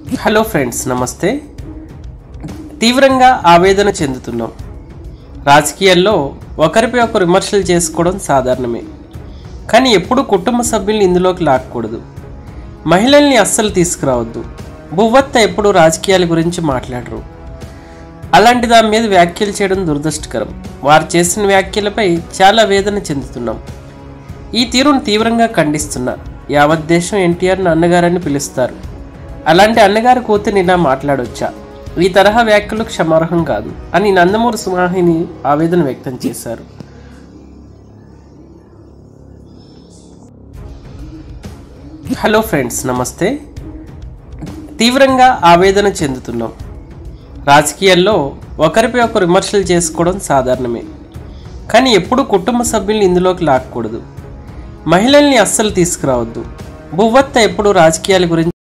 hello friends నమస్తే తీవ్రంగా ఆవేదన చెందుతున్నాం రాజకీయాల్లో ఒకరిపై ఒకరు విమర్శలు చేసుకోవడం సాధారణమే కానీ ఎప్పుడూ కుటుంబ సభ్యుల్ని ఇందులోకి లాక్కూడదు మహిళల్ని అస్సలు తీసుకురావద్దు బువ్వత్త ఎప్పుడూ రాజకీయాల గురించి మాట్లాడరు అలాంటి దాని మీద వ్యాఖ్యలు చేయడం దురదృష్టకరం వారు చేసిన వ్యాఖ్యలపై చాలా వేదన చెందుతున్నాం ఈ తీరును తీవ్రంగా ఖండిస్తున్నా యావత్ దేశం ఎన్టీఆర్ను అన్నగారని పిలుస్తారు అలాంటి అన్నగారి కూతురిని ఇలా మాట్లాడొచ్చా ఈ తరహా వ్యాఖ్యలు క్షమార్హం కాదు అని నందమూరి సుమాహిని ఆవేదన వ్యక్తం చేశారు హలో ఫ్రెండ్స్ నమస్తే తీవ్రంగా ఆవేదన చెందుతున్నాం రాజకీయాల్లో ఒకరిపై ఒకరు విమర్శలు చేసుకోవడం సాధారణమే కానీ ఎప్పుడూ కుటుంబ సభ్యుల్ని ఇందులోకి లాక్కూడదు మహిళల్ని అస్సలు తీసుకురావద్దు బువ్వత్త ఎప్పుడూ రాజకీయాల గురించి